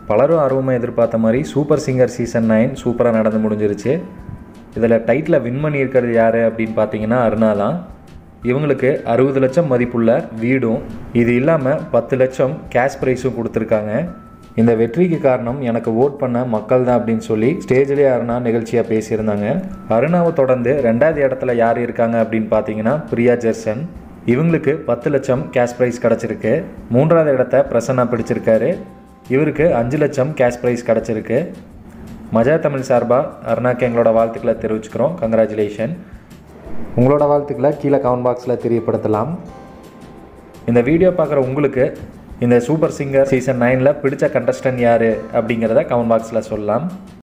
பலரும் ஆர்வமாக எதிர்பார்த்த மாதிரி சூப்பர் சிங்கர் சீசன் நைன் சூப்பராக நடந்து முடிஞ்சிருச்சு இதில் டைட்டில் வின் பண்ணியிருக்கிறது யார் அப்படின்னு பார்த்தீங்கன்னா அருணா தான் இவங்களுக்கு அறுபது லட்சம் மதிப்புள்ள வீடும் இது இல்லாமல் பத்து லட்சம் கேஷ் ப்ரைஸும் கொடுத்துருக்காங்க இந்த வெற்றிக்கு காரணம் எனக்கு ஓட் பண்ண மக்கள் தான் அப்படின்னு சொல்லி ஸ்டேஜ்லேயே அருணா நிகழ்ச்சியாக பேசியிருந்தாங்க அருணாவை தொடர்ந்து ரெண்டாவது இடத்துல யார் இருக்காங்க அப்படின்னு பார்த்தீங்கன்னா பிரியா ஜெர்சன் இவங்களுக்கு பத்து லட்சம் கேஷ் ப்ரைஸ் கிடச்சிருக்கு மூன்றாவது இடத்த பிரசன்னா பிடிச்சிருக்காரு இவருக்கு அஞ்சு லட்சம் கேஷ் ப்ரைஸ் கிடச்சிருக்கு மஜா தமிழ் சார்பாக அருணாக்கு எங்களோட வாழ்த்துக்களை தெரிவிச்சுக்கிறோம் கங்க்ராச்சுலேஷன் உங்களோட வாழ்த்துக்களை கீழே கமெண்ட் பாக்ஸில் தெரியப்படுத்தலாம் இந்த வீடியோ பார்க்குற உங்களுக்கு இந்த சூப்பர் சிங்கர் சீசன் நைனில் பிடிச்ச கண்டஸ்டன்ட் யார் அப்படிங்கிறத கமெண்ட் பாக்ஸில் சொல்லலாம்